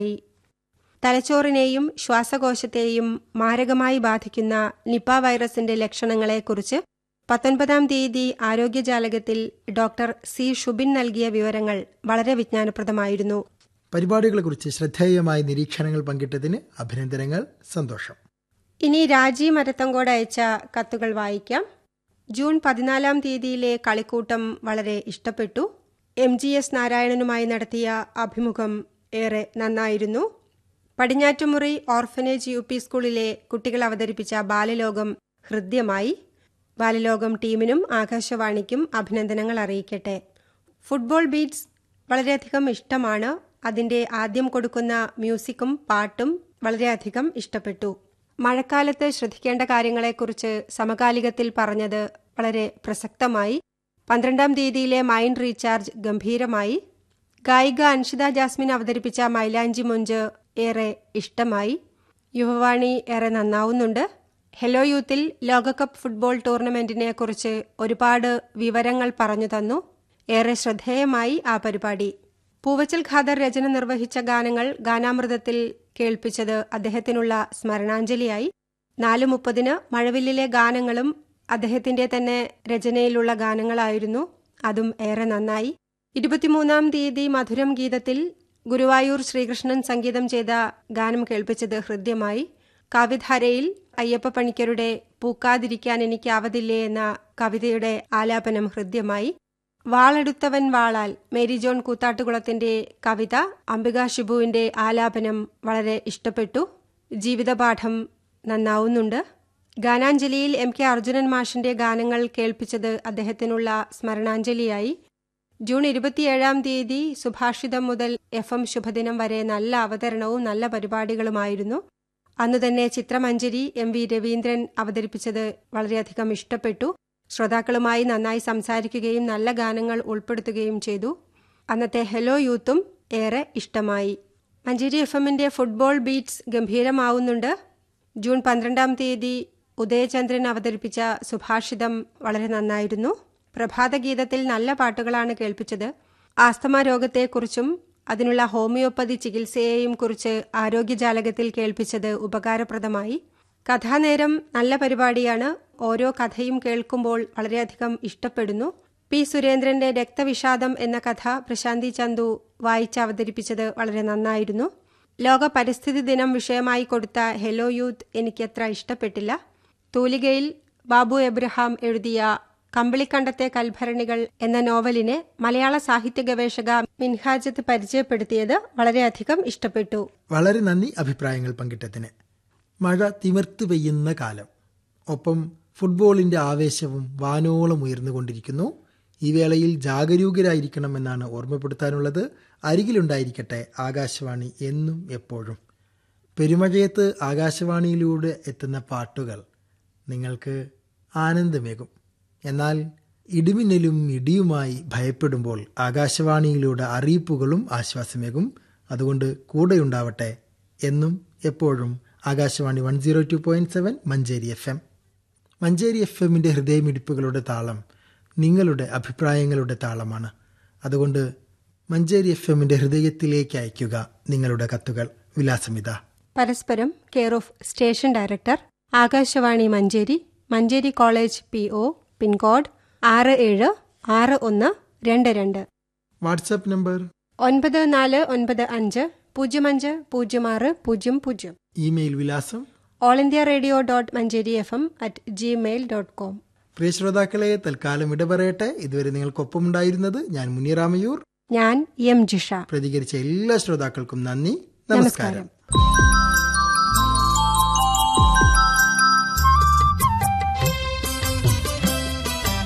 തലച്ചോറിനെയും ശ്വാസകോശത്തെയും മാരകമായി ബാധിക്കുന്ന നിപ വൈറസിന്റെ ലക്ഷണങ്ങളെക്കുറിച്ച് പത്തൊൻപതാം തീയതി ആരോഗ്യജാലകത്തിൽ ഡോക്ടർ സി ഷുബിൻ നൽകിയ വിവരങ്ങൾ വളരെ വിജ്ഞാനപ്രദമായിരുന്നു പരിപാടികളെക്കുറിച്ച് ശ്രദ്ധേയമായ നിരീക്ഷണങ്ങൾ പങ്കിട്ടതിന് അഭിനന്ദനങ്ങൾ സന്തോഷം ഇനി രാജി മരത്തങ്കോട് അയച്ച കത്തുകൾ വായിക്കാം ജൂൺ പതിനാലാം തീയതിയിലെ കളിക്കൂട്ടം വളരെ ഇഷ്ടപ്പെട്ടു എം ജി എസ് നാരായണനുമായി നടത്തിയ അഭിമുഖം ഏറെ നന്നായിരുന്നു പടിഞ്ഞാറ്റുമുറി ഓർഫനേജ് യു പി സ്കൂളിലെ കുട്ടികൾ അവതരിപ്പിച്ച ബാലലോകം ഹൃദ്യമായി ബാലലോകം ടീമിനും ആകാശവാണിക്കും അഭിനന്ദനങ്ങൾ അറിയിക്കട്ടെ ഫുട്ബോൾ ബീറ്റ്സ് വളരെയധികം ഇഷ്ടമാണ് അതിന്റെ ആദ്യം കൊടുക്കുന്ന മ്യൂസിക്കും പാട്ടും വളരെയധികം ഇഷ്ടപ്പെട്ടു മഴക്കാലത്ത് ശ്രദ്ധിക്കേണ്ട കാര്യങ്ങളെക്കുറിച്ച് സമകാലികത്തിൽ പറഞ്ഞത് വളരെ പ്രസക്തമായി പന്ത്രണ്ടാം തീയതിയിലെ മൈൻഡ് റീചാർജ് ഗംഭീരമായി ഗായിക അൻഷിത ജാസ്മിൻ അവതരിപ്പിച്ച മൈലാഞ്ചി മുഞ്ച് ഏറെ ഇഷ്ടമായി യുവവാണി ഏറെ നന്നാവുന്നുണ്ട് ഹെലോ യൂത്തിൽ ലോകകപ്പ് ഫുട്ബോൾ ടൂർണമെന്റിനെ കുറിച്ച് ഒരുപാട് വിവരങ്ങൾ പറഞ്ഞു തന്നു ഏറെ ശ്രദ്ധേയമായി ആ പരിപാടി പൂവച്ചൽ ഖാദർ രചന നിർവഹിച്ച ഗാനങ്ങൾ ഗാനാമൃതത്തിൽ കേൾപ്പിച്ചത് അദ്ദേഹത്തിനുള്ള സ്മരണാഞ്ജലിയായി നാല് മുപ്പതിന് മഴവില്ലിലെ ഗാനങ്ങളും അദ്ദേഹത്തിന്റെ തന്നെ രചനയിലുള്ള ഗാനങ്ങളായിരുന്നു അതും ഏറെ നന്നായി ഇരുപത്തിമൂന്നാം തീയതി മധുരം ഗീതത്തിൽ ഗുരുവായൂർ ശ്രീകൃഷ്ണൻ സംഗീതം ചെയ്ത ഗാനം കേൾപ്പിച്ചത് ഹൃദ്യമായി കാവ്യധാരയിൽ അയ്യപ്പ പണിക്കരുടെ പൂക്കാതിരിക്കാൻ എനിക്കാവതില്ലേ എന്ന കവിതയുടെ ആലാപനം ഹൃദ്യമായി വാളെടുത്തവൻ വാളാൽ മേരി ജോൺ കൂത്താട്ടുകുളത്തിന്റെ കവിത അംബിക ഷിബുവിന്റെ ആലാപനം വളരെ ഇഷ്ടപ്പെട്ടു ജീവിതപാഠം നന്നാവുന്നുണ്ട് ഗാനാഞ്ജലിയിൽ എം കെ അർജുനൻ മാഷിന്റെ ഗാനങ്ങൾ കേൾപ്പിച്ചത് അദ്ദേഹത്തിനുള്ള സ്മരണാഞ്ജലിയായി ജൂൺ ഇരുപത്തിയേഴാം തീയതി സുഭാഷിതം മുതൽ എഫ് എം ശുഭദിനം വരെ നല്ല അവതരണവും നല്ല പരിപാടികളുമായിരുന്നു അന്നു തന്നെ ചിത്രമഞ്ജരി എം വി രവീന്ദ്രൻ അവതരിപ്പിച്ചത് വളരെയധികം ഇഷ്ടപ്പെട്ടു ശ്രോതാക്കളുമായി നന്നായി സംസാരിക്കുകയും നല്ല ഗാനങ്ങൾ ഉൾപ്പെടുത്തുകയും ചെയ്തു അന്നത്തെ ഹെലോ യൂത്തും ഏറെ ഇഷ്ടമായി മഞ്ചേരി എഫ് എമ്മിന്റെ ഫുട്ബോൾ ബീറ്റ്സ് ഗംഭീരമാവുന്നുണ്ട് ജൂൺ പന്ത്രണ്ടാം തീയതി ഉദയചന്ദ്രൻ അവതരിപ്പിച്ച സുഭാഷിതം വളരെ നന്നായിരുന്നു പ്രഭാതഗീതത്തിൽ നല്ല പാട്ടുകളാണ് കേൾപ്പിച്ചത് ആസ്തമ രോഗത്തെക്കുറിച്ചും അതിനുള്ള ഹോമിയോപ്പതി ചികിത്സയെയും കുറിച്ച് ആരോഗ്യജാലകത്തിൽ കേൾപ്പിച്ചത് ഉപകാരപ്രദമായി കഥാനേരം നല്ല പരിപാടിയാണ് ഓരോ കഥയും കേൾക്കുമ്പോൾ വളരെയധികം ഇഷ്ടപ്പെടുന്നു പി സുരേന്ദ്രന്റെ രക്തവിഷാദം എന്ന കഥ പ്രശാന്തി ചന്തു വായിച്ച് അവതരിപ്പിച്ചത് വളരെ നന്നായിരുന്നു ലോക പരിസ്ഥിതി ദിനം വിഷയമായി കൊടുത്ത ഹെലോ യൂത്ത് എനിക്കത്ര ഇഷ്ടപ്പെട്ടില്ല തൂലികയിൽ ബാബു എബ്രഹാം എഴുതിയ കമ്പിളിക്കണ്ടത്തെ കൽഭരണികൾ എന്ന നോവലിനെ മലയാള സാഹിത്യ ഗവേഷക മിൻഹാജത്ത് പരിചയപ്പെടുത്തിയത് വളരെയധികം ഇഷ്ടപ്പെട്ടു വളരെ നന്ദി അഭിപ്രായങ്ങൾ പങ്കിട്ടതിന് മഴ തിമിർത്ത് പെയ്യുന്ന കാലം ഒപ്പം ഫുട്ബോളിന്റെ ആവേശവും വാനോളം ഉയർന്നുകൊണ്ടിരിക്കുന്നു ഈ വേളയിൽ ജാഗരൂകരായിരിക്കണമെന്നാണ് ഓർമ്മപ്പെടുത്താനുള്ളത് അരികിലുണ്ടായിരിക്കട്ടെ ആകാശവാണി എന്നും എപ്പോഴും പെരുമഴയത്ത് ആകാശവാണിയിലൂടെ എത്തുന്ന പാട്ടുകൾ നിങ്ങൾക്ക് ആനന്ദമേകും എന്നാൽ ഇടിമിന്നലും ഇടിയുമായി ഭയപ്പെടുമ്പോൾ ആകാശവാണിയിലൂടെ അറിയിപ്പുകളും ആശ്വാസമേകും അതുകൊണ്ട് കൂടെയുണ്ടാവട്ടെ എന്നും എപ്പോഴും Akashvani one zero two point seven Manjeri F M Manjeri F എമ്മിൻ്റെ ഹൃദയമിടിപ്പുകളുടെ താളം നിങ്ങളുടെ അഭിപ്രായങ്ങളുടെ താളമാണ് അതുകൊണ്ട് മഞ്ചേരി എഫ് എമ്മിൻ്റെ ഹൃദയത്തിലേക്ക് അയയ്ക്കുക നിങ്ങളുടെ കത്തുകൾ വിലാസമിത പരസ്പരം care of station director Akashvani Manjeri Manjeri college P O pin code ആറ് ഏഴ് ആറ് ഒന്ന് രണ്ട് രണ്ട് വാട്സാപ്പ് നമ്പർ ഒൻപത് നാല് ഒൻപത് അഞ്ച് പൂജ്യം അഞ്ച് പൂജ്യം ആറ് പൂജ്യം പൂജ്യം ഇമെയിൽ വിലാസം all India radio dot Manjeri F M at Gmail dot com പ്രിയ ശ്രോതാക്കളെ തൽക്കാലം ഇടപെടയട്ടെ ഇതുവരെ നിങ്ങൾക്കൊപ്പമുണ്ടായിരുന്നത് ഞാൻ മുനിറാമയൂർ ഞാൻ എം ജിഷ പ്രതികരിച്ച എല്ലാ ശ്രോതാക്കൾക്കും നന്ദി നമസ്കാരം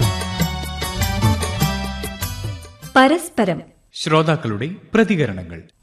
പരസ്പരം ശ്രോതാക്കളുടെ പ്രതികരണങ്ങൾ